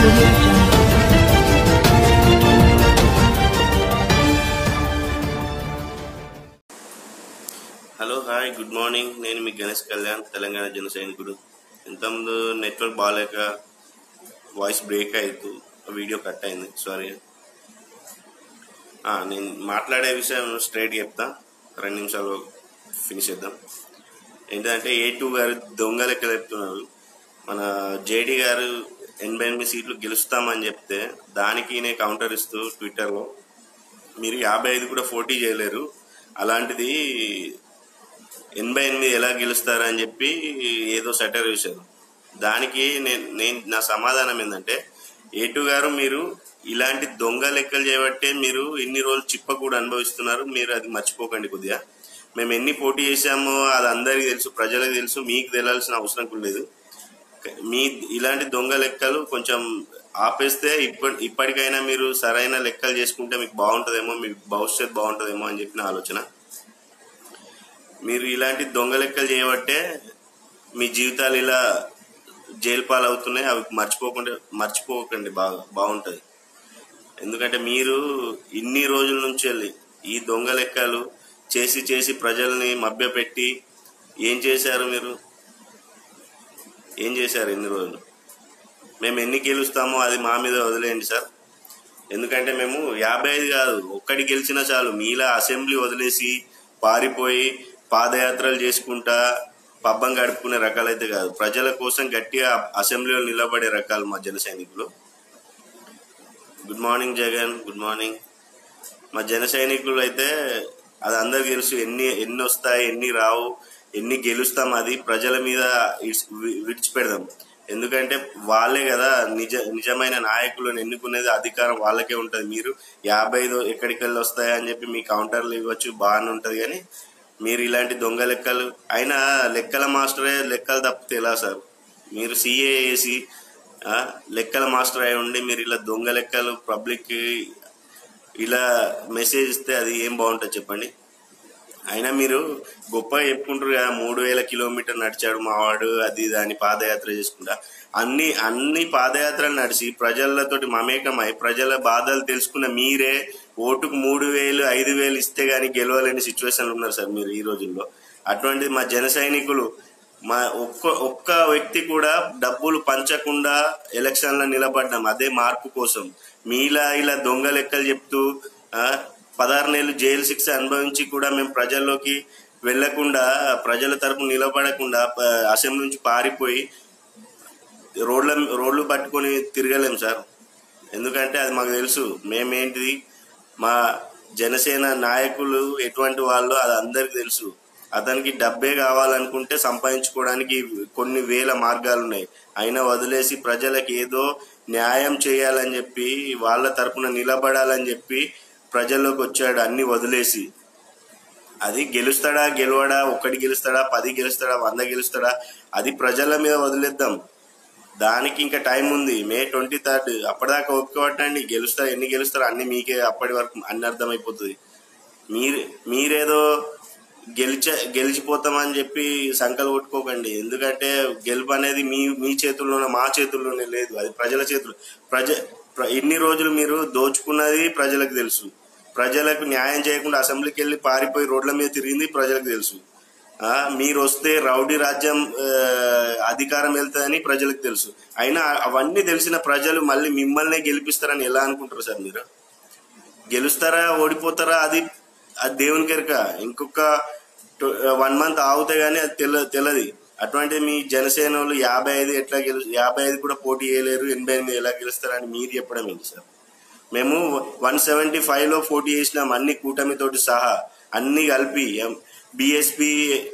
audio jungle. Hello hi good morning నేను మీ గణేష్ కళ్యాణ్ తెలంగాణ జన సైనికుడు ఇంతకుముందు నెట్వర్క్ బాగాలేక వాయిస్ బ్రేక్ అవుతూ వీడియో కట్ అయింది సారీ నేను మాట్లాడే విషయం స్ట్రైట్ చెప్తా రెండు నిమిషాలు ఫినిష్ చేద్దాం ఏంటంటే ఏ టూ గారు దొంగ లెక్క చెప్తున్నారు మన జేడీ గారు ఎనభై ఎనిమిది సీట్లు గెలుస్తామని చెప్తే దానికి నేను కౌంటర్ ఇస్తూ ట్విట్టర్లో మీరు యాభై ఐదు కూడా పోటీ చేయలేరు అలాంటిది ఎనభై ఎనిమిది ఎలా గెలుస్తారని చెప్పి ఏదో సెటర్ వేశారు దానికి నేను నేను నా సమాధానం ఏంటంటే ఏటు గారు మీరు ఇలాంటి దొంగ లెక్కలు చేయబట్టే మీరు ఇన్ని రోజులు చిప్ప కూడా అనుభవిస్తున్నారు మీరు అది మర్చిపోకండి కొద్దిగా మేము ఎన్ని పోటీ చేశామో అది అందరికీ తెలుసు ప్రజలకు తెలుసు మీకు తెలియాల్సిన అవసరం కూడా లేదు మీ ఇలాంటి దొంగ లెక్కలు కొంచెం ఆపేస్తే ఇప్పటి ఇప్పటికైనా మీరు సరైన లెక్కలు చేసుకుంటే మీకు బాగుంటుందేమో మీకు భవిష్యత్ బాగుంటుందేమో అని చెప్పిన ఆలోచన మీరు ఇలాంటి దొంగ లెక్కలు చేయబట్టే మీ జీవితాలు ఇలా జైలు పాలవుతున్నాయి అవి మర్చిపోకుండా మర్చిపోకండి బాగా బాగుంటుంది ఎందుకంటే మీరు ఇన్ని రోజుల నుంచి వెళ్ళి ఈ దొంగ లెక్కలు చేసి చేసి ప్రజల్ని మభ్యపెట్టి ఏం చేశారు మీరు ఏం చేశారు ఎన్ని రోజులు మేము ఎన్ని గెలుస్తామో అది మా మీద వదిలేయండి సార్ ఎందుకంటే మేము యాభై ఐదు కాదు ఒక్కటి గెలిచినా చాలు మీలా అసెంబ్లీ వదిలేసి పారిపోయి పాదయాత్రలు చేసుకుంటా పబ్బం గడుపుకునే రకాలైతే కాదు ప్రజల కోసం గట్టిగా అసెంబ్లీలో నిలబడే రకాలు మా జన సైనికులు good morning Jagan good morning మా జన సైనికులు అయితే అది అందరికి తెలుసు ఎన్ని ఎన్ని వస్తాయి ఎన్ని రావు ఎన్ని గెలుస్తాం అది ప్రజల మీద ఇడ్స్- వి- విడిచిపెడదాం ఎందుకంటే వాళ్ళే కదా నిజ నిజమైన నాయకులను ఎన్నుకునేది అధికారం వాళ్ళకే ఉంటది మీరు యాభై ఐదు ఎక్కడికి వెళ్ళి వస్తాయని చెప్పి మీ కౌంటర్లు ఇవ్వచ్చు బాగానే ఉంటది కానీ మీరు ఇలాంటి దొంగ లెక్కలు అయినా లెక్కల మాస్టరే లెక్కలు తప్పితే ఎలా సార్ మీరు సిఏ వేసి ఆ, లెక్కల మాస్టర్ అయి ఉండి మీరు ఇలా దొంగ లెక్కలు పబ్లిక్ ఇలా మెసేజ్ ఇస్తే అది ఏం బాగుంటుంది చెప్పండి అయినా మీరు గొప్పగా చెప్పుకుంటారు కదా మూడు వేల కిలోమీటర్ నడిచాడు మావాడు అది దాని పాదయాత్ర చేసుకుంటా అన్ని అన్ని పాదయాత్రలు నడిచి ప్రజలతోటి మమేకమై ప్రజల బాధలు తెలుసుకున్న మీరే ఓటుకు మూడు వేలు ఐదు వేలు ఇస్తే గానీ గెలవలేని సిచ్యువేషన్ ఉన్నారు సార్ మీరు ఈ రోజుల్లో అటువంటిది మా జన సైనికులు మా ఒక్క ఒక్క వ్యక్తి కూడా డబ్బులు పంచకుండా ఎలక్షన్లో నిలబడ్డాం అదే మార్పు కోసం మీలా ఇలా దొంగ లెక్కలు చెప్తూ ఆ, పదహారు నెలలు జైలు శిక్ష అనుభవించి కూడా మేము ప్రజల్లోకి వెళ్లకుండా ప్రజల తరపు నిలబడకుండా ప- అసెంబ్లీ నుంచి పారిపోయి రోడ్ల రోడ్లు పట్టుకొని తిరగలేం సార్ ఎందుకంటే అది మాకు తెలుసు మేమేంటిది మా జనసేన నాయకులు ఎటువంటి వాళ్ళు అది అందరికి తెలుసు అతనికి డబ్బే కావాలనుకుంటే సంపాదించుకోవడానికి కొన్ని వేల మార్గాలు ఉన్నాయి అయినా వదిలేసి ప్రజలకు ఏదో న్యాయం చేయాలని చెప్పి వాళ్ళ తరపున నిలబడాలని చెప్పి ప్రజల్లోకి వచ్చాడు అన్ని వదిలేసి అది గెలుస్తాడా గెలవడా ఒక్కటి గెలుస్తాడా పది గెలుస్తాడా వంద గెలుస్తాడా అది ప్రజల మీద వదిలేద్దాం దానికి ఇంకా టైం ఉంది మే ట్వంటీ థర్డ్ అప్పటిదాకా ఓపిక పట్టండి గెలుస్తారు ఎన్ని గెలుస్తారో అన్ని మీకే అప్పటి వరకు అన్ని అర్థమైపోతుంది మీరు మీరేదో గెలిచ గెలిచిపోతామని చెప్పి సంకలు కొట్టుకోకండి ఎందుకంటే గెలుపు అనేది మీ మీ చేతుల్లోనే మా చేతుల్లోనే లేదు అది ప్రజల చేతులు ప్రజ ప్ర- ఇన్ని రోజులు మీరు దోచుకున్నది ప్రజలకు తెలుసు ప్రజలకు న్యాయం చేయకుండా అసెంబ్లీకి వెళ్ళి పారిపోయి రోడ్ల మీద తిరిగింది ప్రజలకు తెలుసు ఆ, మీరు వస్తే రౌడీ రాజ్యం ఆ, అధికారం వెళ్తుందని ప్రజలకు తెలుసు అయినా అవన్నీ తెలిసిన ప్రజలు మళ్ళీ మిమ్మల్నే గెలిపిస్తారని ఎలా అనుకుంటారు సార్ మీరు గెలుస్తారా ఓడిపోతారా అది అది దేవుని కెరక ఇంకొక వన్ మంత్ ఆగితే గానీ అది తెల తెలది అటువంటి మీ జనసేన వాళ్ళు యాభై ఐదు ఎట్లా గెలు యాభై ఐదు కూడా పోటీ చేయలేరు ఎనభై ఎనిమిది ఎలా గెలుస్తారని మీరు చెప్పడం ఏంటి సార్ మేము వన్ సెవెంటీ ఫైవ్ లో పోటీ చేసినాం అన్ని కూటమితోటి సహా అన్ని కలిపి బిఎస్పి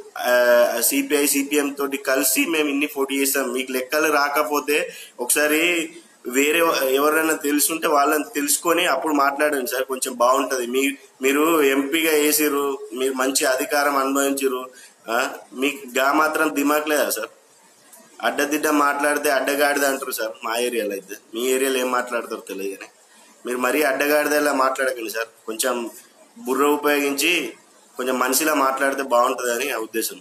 సిపిఐ సిపిఎం తోటి కలిసి మేము ఇన్ని పోటీ చేసాం మీకు లెక్కలు రాకపోతే ఒకసారి వేరే ఎవరైనా తెలుసుంటే వాళ్ళని తెలుసుకొని అప్పుడు మాట్లాడండి సార్ కొంచెం బాగుంటది మీ మీరు ఎంపీగా వేసిరు మీరు మంచి అధికారం అనుభవించరు మీకు గా మాత్రం దిమాక్ లేదా సార్ అడ్డదిడ్డ మాట్లాడితే అడ్డగాడిద అంటారు సార్ మా ఏరియాలో అయితే మీ ఏరియాలో ఏం మాట్లాడతారో తెలియదు కానీ మీరు మరీ అడ్డగాడిదలా మాట్లాడకండి సార్ కొంచెం బుర్ర ఉపయోగించి కొంచెం మనిషిలా మాట్లాడితే బాగుంటుందని ఆ ఉద్దేశం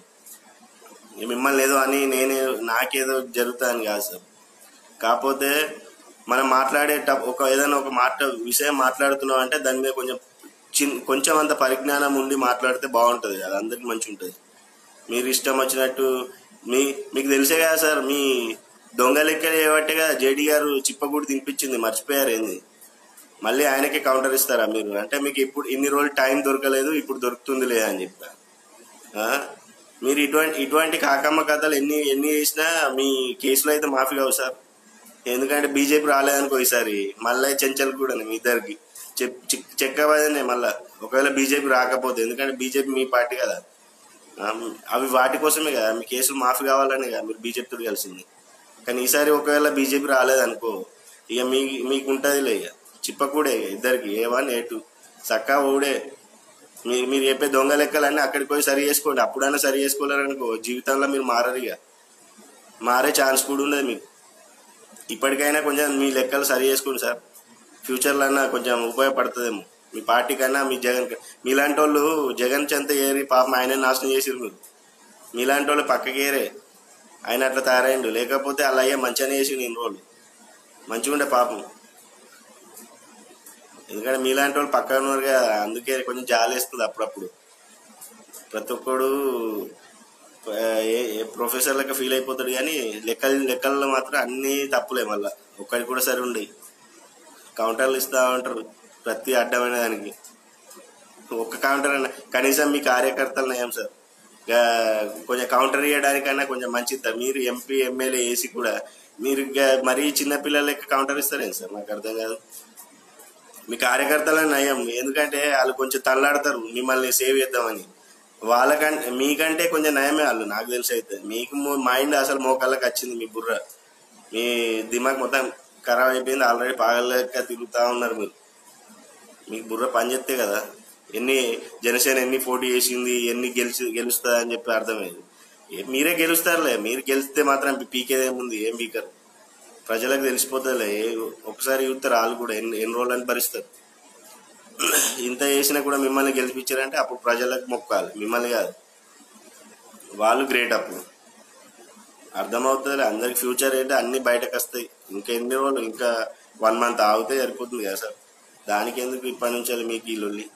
మిమ్మల్ని ఏదో అని నేనే నాకేదో జరుగుతా అని కాదు సార్ కాకపోతే మనం మాట్లాడే ట- ఒక ఏదైనా ఒక మాట విషయం మాట్లాడుతున్నాం అంటే దాని మీద కొంచెం చిన్ కొంచెం అంత పరిజ్ఞానం ఉండి మాట్లాడితే బాగుంటుంది అది అందరికి మంచి ఉంటుంది మీరు ఇష్టం వచ్చినట్టు మీ మీకు తెలిసే కదా సార్ మీ దొంగ లెక్క చేయబట్టే కదా జేడీ గారు చిప్పగూడి తినిపించింది మర్చిపోయారు ఏంది మళ్ళీ ఆయనకే కౌంటర్ ఇస్తారా మీరు అంటే మీకు ఇప్పుడు ఇన్ని రోజులు టైం దొరకలేదు ఇప్పుడు దొరుకుతుంది లేదా అని చెప్పా ఆ? మీరు ఇటువంటి ఇటువంటి కాకమ్మ కథలు ఎన్ని ఎన్ని చేసినా మీ కేసులో అయితే మాఫీ కావు సార్ ఎందుకంటే బీజేపీ రాలేదనుకో ఈసారి మళ్ళీ చెంచల్ కూడా మీ ఇద్దరికి చెక్ చెక్కబోయేనే మళ్ళా ఒకవేళ బీజేపీ రాకపోతే ఎందుకంటే బీజేపీ మీ పార్టీ కదా ఆ, అవి వాటి కోసమే కదా మీ కేసులు మాఫీ కావాలనే కదా మీరు బీజేపీతో కలిసింది కానీ ఈసారి ఒకవేళ బీజేపీ రాలేదనుకో ఇక మీ మీకు ఉంటుందిలే ఇక చిప్పకూడే ఇక ఇద్దరికి ఏ వన్ ఏ టూ చక్కా ఓడే మీరు మీరు చెప్పే దొంగ లెక్కలన్నీ అక్కడికి పోయి సరి చేసుకోండి అప్పుడైనా సరి చేసుకోలేరనుకో జీవితంలో మీరు మారరు ఇక మారే ఛాన్స్ కూడా ఉండదు మీకు ఇప్పటికైనా కొంచెం మీ లెక్కలు సరి చేసుకోండి సార్ ఫ్యూచర్లో అన్నా కొంచెం ఉపయోగపడుతుందేమో మీ పార్టీ కన్నా మీ జగన్ క- మీలాంటి వాళ్ళు జగన్ చెంత ఏరి పాపం ఆయన నాశనం చేసిరు మీరు మీలాంటి వాళ్ళు పక్కకి ఏరే ఆయన అట్లా తయారైండు లేకపోతే అలా అయ్యే మంచిగానే చేసిండు ఇన్ని రోజులు మంచిగా ఉండే పాపం ఎందుకంటే మీలాంటి వాళ్ళు పక్కన ఉన్నారు కదా అందుకే కొంచెం జాలేస్తుంది అప్పుడప్పుడు ప్రతి ఒక్కడు ఆ, ఏ ఏ ప్రొఫెసర్ లెక్క ఫీల్ అయిపోతాడు కానీ లెక్కలు లెక్కల్లో మాత్రం అన్ని తప్పులే మళ్ళా ఒక్కడికి కూడా సరి ఉండే కౌంటర్లు ఇస్తా ఉంటారు ప్రతి అడ్డమైన దానికి ఒక్క కౌంటర్ అయినా కనీసం మీ కార్యకర్తలు నయం సార్ ఇక కొంచెం కౌంటర్ ఇవ్వడానికైనా కొంచెం మంచిది మీరు ఎంపీ ఎమ్మెల్యే ఏసీ కూడా మీరు ఇక మరీ చిన్న పిల్లల లెక్క కౌంటర్ ఇస్తారేం సార్ నాకు అర్థం కాదు మీ కార్యకర్తల నయం ఎందుకంటే వాళ్ళు కొంచెం తల్లాడతారు మిమ్మల్ని సేవ్ చేద్దామని వాళ్ళకంటే మీకంటే కొంచెం నయమే వాళ్ళు నాకు తెలిసి అయితే మీకు మైండ్ అసలు మోకాళ్ళకి వచ్చింది మీ బుర్ర మీ దిమాగ్ మొత్తం ఖరాబ్ అయిపోయింది ఆల్రెడీ పాగలేక తిరుగుతా ఉన్నారు మీరు మీకు బుర్ర పనిచేస్తే కదా ఎన్ని జనసేన ఎన్ని పోటీ చేసింది ఎన్ని గెలిచి గెలుస్తుంది అని చెప్పి అర్థమైంది ఏ- మీరే గెలుస్తారులే మీరు గెలిస్తే మాత్రం పీకేదేముంది ఏం పీకరు ప్రజలకు తెలిసిపోతుందిలే ఏ- ఒకసారి చూస్తారు వాళ్ళు కూడా ఎన్ని ఎన్ని రోజులు అని భరిస్తారు ఇంత చేసినా కూడా మిమ్మల్ని గెలిపించారంటే అప్పుడు ప్రజలకు మొక్కాలి మిమ్మల్ని కాదు వాళ్ళు గ్రేట్ అప్పుడు అర్థమవుతుంది అందరికి ఫ్యూచర్ ఏంటి అన్ని బయటకు వస్తాయి ఇంకా ఎన్ని రోజులు ఇంకా వన్ మంత్ ఆగితే సరిపోతుంది కదా సార్ దానికి ఎందుకు ఇప్పటి నుంచి వెళ్ళి మీకు ఈ లొల్లి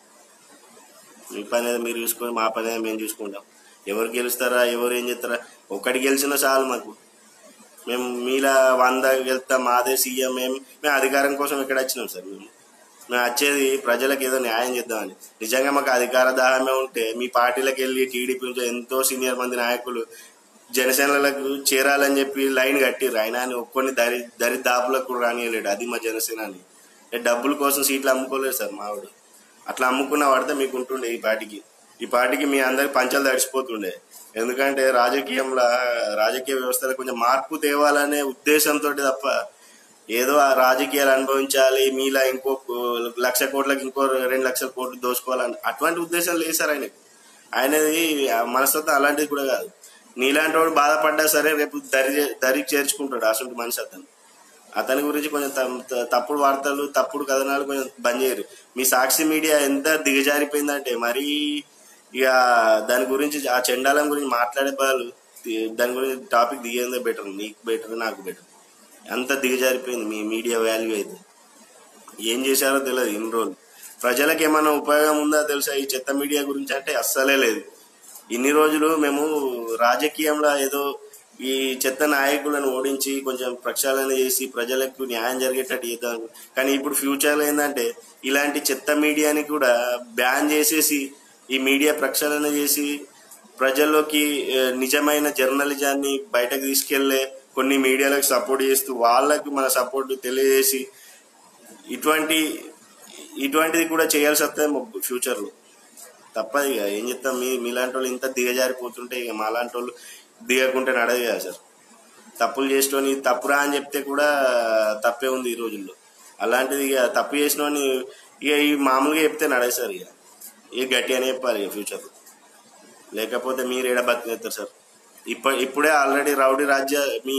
మీ పని ఏదో మీరు చూసుకొని మా పని ఏదో మేము చూసుకుంటాం ఎవరు గెలుస్తారా ఎవరు ఏం చేస్తారా ఒక్కటి గెలిచినా చాలు మాకు మేము మీలా వంద గెలుస్తాం మాదే సీఎం మేము మేము అధికారం కోసం ఇక్కడ వచ్చినాం సార్ మేము మేము వచ్చేది ప్రజలకు ఏదో న్యాయం చేద్దామని నిజంగా మాకు అధికార దాహమే ఉంటే మీ పార్టీలకు వెళ్ళి టీడీపీ నుంచి ఎంతో సీనియర్ మంది నాయకులు జనసేనలకు చేరాలని చెప్పి లైన్ కట్టిర్రు ఆయన అని ఒక్కొని దరి దరి దాపులకు కూడా రానియలేడు అది మా జనసేన అని ఏ డబ్బుల కోసం సీట్లు అమ్ముకోలేదు సార్ మావాడు అట్లా అమ్ముకున్న పడితే మీకు ఉంటుండే ఈ పార్టీకి ఈ పార్టీకి మీ అందరికి పంచాలు తడిచిపోతుండే ఎందుకంటే రాజకీయంలో రాజకీయ వ్యవస్థలో కొంచెం మార్పు తేవాలనే ఉద్దేశంతో తప్ప ఏదో ఆ రాజకీయాలు అనుభవించాలి మీలా ఇంకో లక్ష కోట్లకు ఇంకో రెండు లక్షల కోట్లు దోచుకోవాలని అటువంటి ఉద్దేశం లేదు సార్ ఆయనకి ఆయనది ఆ మనస్తత్వం అలాంటిది కూడా కాదు నీలాంటి వాడు బాధపడ్డా సరే రేపు దరి దరికి చేర్చుకుంటాడు అసలు మనిషి అతను అతని గురించి కొంచెం త- త- తప్పుడు వార్తలు తప్పుడు కథనాలు కొంచెం బంద్ చేయరు మీ సాక్షి మీడియా ఎంత దిగజారిపోయిందంటే మరీ ఇక దాని గురించి ఆ చెండాలం గురించి మాట్లాడే బదులు ది- దాని గురించి టాపిక్ దిగేదే బెటర్ నీకు బెటర్ నాకు బెటర్ అంత దిగజారిపోయింది మీ మీడియా వాల్యూ అయితే ఏం చేశారో తెలియదు ఇన్ని రోజులు ప్రజలకు ఏమైనా ఉపయోగం ఉందా తెలుసా ఈ చెత్త మీడియా గురించి అంటే అస్సలే లేదు ఇన్ని రోజులు మేము రాజకీయంలో ఏదో ఈ చెత్త నాయకులను ఓడించి కొంచెం ప్రక్షాళన చేసి ప్రజలకు న్యాయం జరిగేటట్టు చేద్దాం అనుకున్నాం. కానీ ఇప్పుడు ఫ్యూచర్లో ఏంటంటే ఇలాంటి చెత్త మీడియాని కూడా బ్యాన్ చేసేసి ఈ మీడియా ప్రక్షాళన చేసి ప్రజల్లోకి ఆ, నిజమైన జర్నలిజాన్ని బయటకు తీసుకెళ్లే కొన్ని మీడియాలకు సపోర్ట్ చేస్తూ వాళ్ళకు మన సపోర్ట్ తెలియజేసి ఇటువంటి ఇటువంటిది కూడా చేయాల్సి వస్తుంది ఫ్యూచర్లో తప్పదు ఇక ఏం చెప్తాం మీ మీలాంటి వాళ్ళు ఇంత దిగజారిపోతుంటే ఇక మాలాంటి వాళ్ళు దిగకుంటే నడదు కదా సార్ తప్పులు చేసినోని తప్పురా అని చెప్తే కూడా తప్పే ఉంది ఈ రోజుల్లో అలాంటిది ఇక తప్పు చేసినోని ఇక ఈ మామూలుగా చెప్తే నడదు సార్ ఇక ఇక గట్టి అని చెప్పాలి ఇక ఫ్యూచర్లో లేకపోతే మీరు ఏడ బతికేస్తారు సార్ ఇప్ప ఇప్పుడే ఆల్రెడీ రౌడీ రాజ్య మీ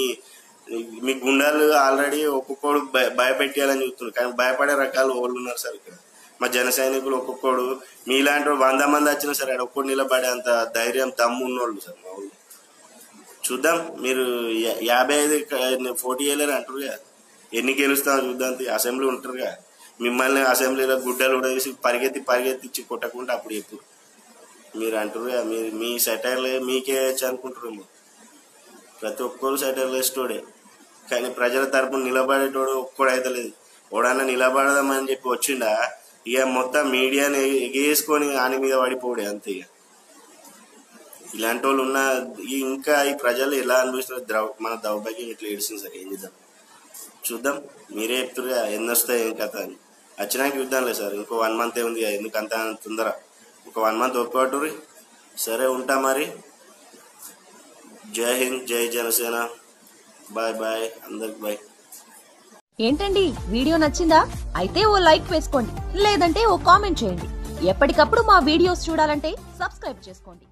మీ గుండాలు ఆల్రెడీ ఒక్కొక్కడు భయ భయపెట్టాలని చూస్తున్నారు కానీ భయపడే రకాలు వాళ్ళు ఉన్నారు సార్ ఇక్కడ మా జన సైనికులు ఒక్కొక్కడు మీలాంటి వాడు వంద మంది వచ్చినా సరే ఆడ ఒక్కడు నిలబడే అంత ధైర్యం దమ్ము ఉన్నోళ్ళు సార్ మా ఊళ్ళు చూద్దాం మీరు యా- యాభై ఐదు పోటీ చేయలేరు అంటారు కదా ఎన్ని గెలుస్తామో చూద్దాం తీ. అసెంబ్లీ ఉంటారుగా మిమ్మల్ని అసెంబ్లీలో గుడ్డలు ఉడదీసి పరిగెత్తి పరిగెత్తిచ్చి కొట్టకుండా అప్పుడు చెప్పు మీరు అంటారు మీరు మీ సెటైర్లు మీకే వేయచ్చు అనుకుంటారేమో ప్రతి ఒక్కరు సెటైర్లు వేసేటోడే కానీ ప్రజల తరపున నిలబడేటోడు ఒక్కడు అయితే లేదు ఓడన్నా నిలబడదామని చెప్పి వచ్చిండా ఇక మొత్తం మీడియాని ఎగేసుకొని ఆని మీద పడిపోడే అంతే ఇక ఇలాంటి వాళ్ళు ఉన్న ఈ- ఇంకా ఈ ప్రజలు ఎలా అనిపిస్తున్నారు ద్రవ మన దౌర్భాగ్యం ఇట్లా ఏడుస్తుంది సార్ ఏం చేద్దాం చూద్దాం మీరే చెప్తున్నారు ఎన్ని వస్తాయి ఏం కథ అని వచ్చినాక చూద్దాంలే సార్ ఇంకో వన్ మంత్ ఉంది కదా, ఎందుకు అంత తొందర ఒక వన్ మంత్ ఒప్పుకోవటరి సరే ఉంటా మరి జై హింద్ జై జనసేన బాయ్ బాయ్ అందరికి బాయ్ ఏంటండి వీడియో నచ్చిందా అయితే ఓ లైక్ వేసుకోండి లేదంటే ఓ కామెంట్ చేయండి ఎప్పటికప్పుడు మా వీడియోస్ చూడాలంటే సబ్స్క్రైబ్ చేసుకోండి